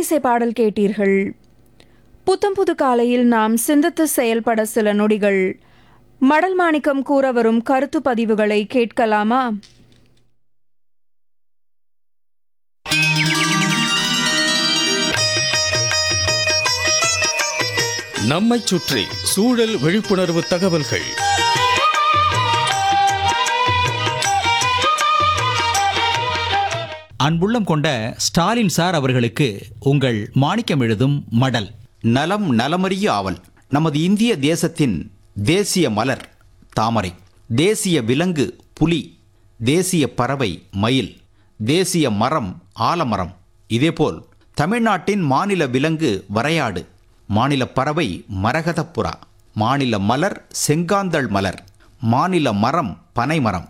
இன்னிசை பாடல் கேட்டீர்கள் புத்தம் புது காலையில் நாம் சிந்தித்து செயல்பட சில நொடிகள் மடல் மாணிக்கம் கூற வரும் கருத்து பதிவுகளை கேட்கலாமா நம்மைச் சுற்றி சூழல் விழிப்புணர்வு தகவல்கள் அன்புள்ளம் கொண்ட ஸ்டாலின் சார் அவர்களுக்கு உங்கள் மாணிக்கம் எழுதும் மடல் நலம் நலமறிய ஆவல் நமது இந்திய தேசத்தின் தேசிய மலர் தாமரை தேசிய விலங்கு புலி தேசிய பறவை மயில் தேசிய மரம் ஆலமரம் இதேபோல் தமிழ்நாட்டின் மாநில விலங்கு வரையாடு மாநில பறவை மரகதப்புறா மாநில மலர் செங்காந்தள் மலர் மாநில மரம் பனைமரம்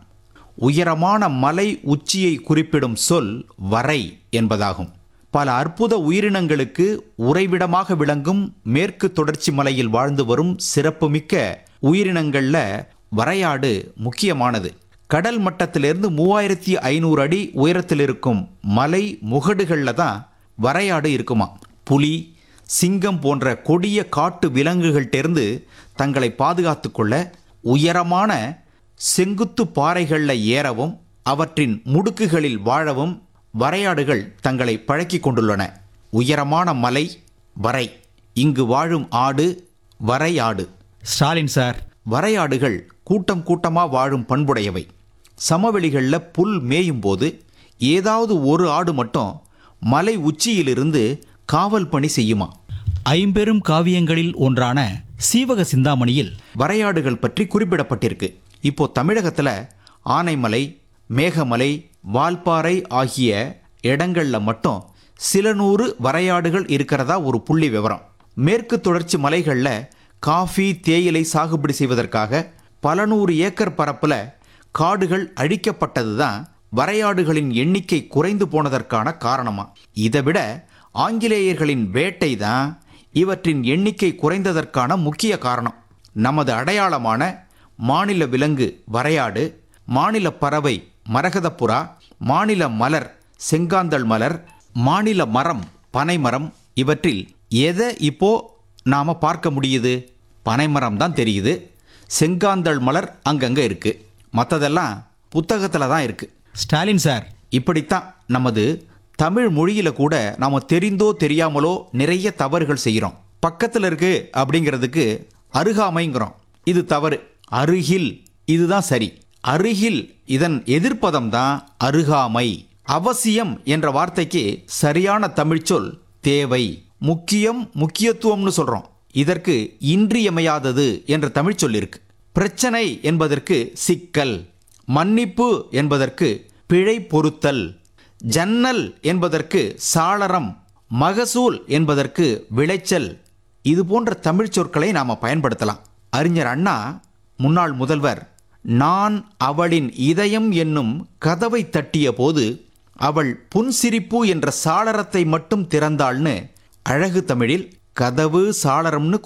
உயரமான மலை உச்சியை குறிப்பிடும் சொல் வரை என்பதாகும் பல அற்புத உயிரினங்களுக்கு உறைவிடமாக விளங்கும் மேற்கு தொடர்ச்சி மலையில் வாழ்ந்து வரும் சிறப்புமிக்க உயிரினங்கள்ல வரையாடு முக்கியமானது கடல் மட்டத்திலிருந்து மூவாயிரத்தி ஐநூறு அடி உயரத்தில் இருக்கும் மலை முகடுகளில் தான் வரையாடு இருக்குமா புலி சிங்கம் போன்ற கொடிய காட்டு விலங்குகள்கிட்டேருந்து தங்களை பாதுகாத்துக் கொள்ள உயரமான செங்குத்து பாறைகளில் ஏறவும் அவற்றின் முடுக்குகளில் வாழவும் வரையாடுகள் தங்களை பழக்கிக் கொண்டுள்ளன உயரமான மலை வரை இங்கு வாழும் ஆடு வரையாடு ஸ்டாலின் சார் வரையாடுகள் கூட்டம் கூட்டமாக வாழும் பண்புடையவை சமவெளிகளில் புல் மேயும் போது ஏதாவது ஒரு ஆடு மட்டும் மலை உச்சியிலிருந்து காவல் பணி செய்யுமா ஐம்பெரும் காவியங்களில் ஒன்றான சீவக சிந்தாமணியில் வரையாடுகள் பற்றி குறிப்பிடப்பட்டிருக்கு இப்போ தமிழகத்துல ஆனைமலை மேகமலை வால்பாறை ஆகிய இடங்கள்ல மட்டும் சில நூறு வரையாடுகள் இருக்கிறதா ஒரு புள்ளி விவரம் மேற்கு தொடர்ச்சி மலைகள்ல காஃபி தேயிலை சாகுபடி செய்வதற்காக பல நூறு ஏக்கர் பரப்புல காடுகள் அழிக்கப்பட்டதுதான் வரையாடுகளின் எண்ணிக்கை குறைந்து போனதற்கான காரணமா இதை விட ஆங்கிலேயர்களின் வேட்டை தான் இவற்றின் எண்ணிக்கை குறைந்ததற்கான முக்கிய காரணம் நமது அடையாளமான மாநில விலங்கு வரையாடு மாநில பறவை மரகதப்புறா மாநில மலர் செங்காந்தள் மலர் மாநில மரம் பனைமரம் இவற்றில் எதை இப்போ நாம பார்க்க முடியுது பனைமரம் தான் தெரியுது செங்காந்தள் மலர் அங்கங்க இருக்கு மற்றதெல்லாம் புத்தகத்தில் தான் இருக்கு ஸ்டாலின் சார் இப்படித்தான் நமது தமிழ் மொழியில கூட நாம தெரிந்தோ தெரியாமலோ நிறைய தவறுகள் செய்கிறோம் பக்கத்தில் இருக்கு அப்படிங்கிறதுக்கு அருகாமைங்கிறோம் இது தவறு அருகில் இதுதான் சரி அருகில் இதன் எதிர்ப்பதம் தான் அருகாமை அவசியம் என்ற வார்த்தைக்கு சரியான தமிழ்ச்சொல் தேவை முக்கியம் முக்கியத்துவம்னு சொல்றோம் இதற்கு இன்றியமையாதது என்ற தமிழ்ச்சொல் இருக்கு பிரச்சனை என்பதற்கு சிக்கல் மன்னிப்பு என்பதற்கு பிழை பொறுத்தல் ஜன்னல் என்பதற்கு சாளரம் மகசூல் என்பதற்கு விளைச்சல் இது போன்ற தமிழ் சொற்களை நாம பயன்படுத்தலாம் அறிஞர் அண்ணா முன்னாள் முதல்வர் நான் அவளின் இதயம் என்னும் கதவை தட்டிய போது அவள் புன்சிரிப்பு என்ற சாளரத்தை மட்டும் திறந்தாள்னு அழகு தமிழில் கதவு சாளரம்னு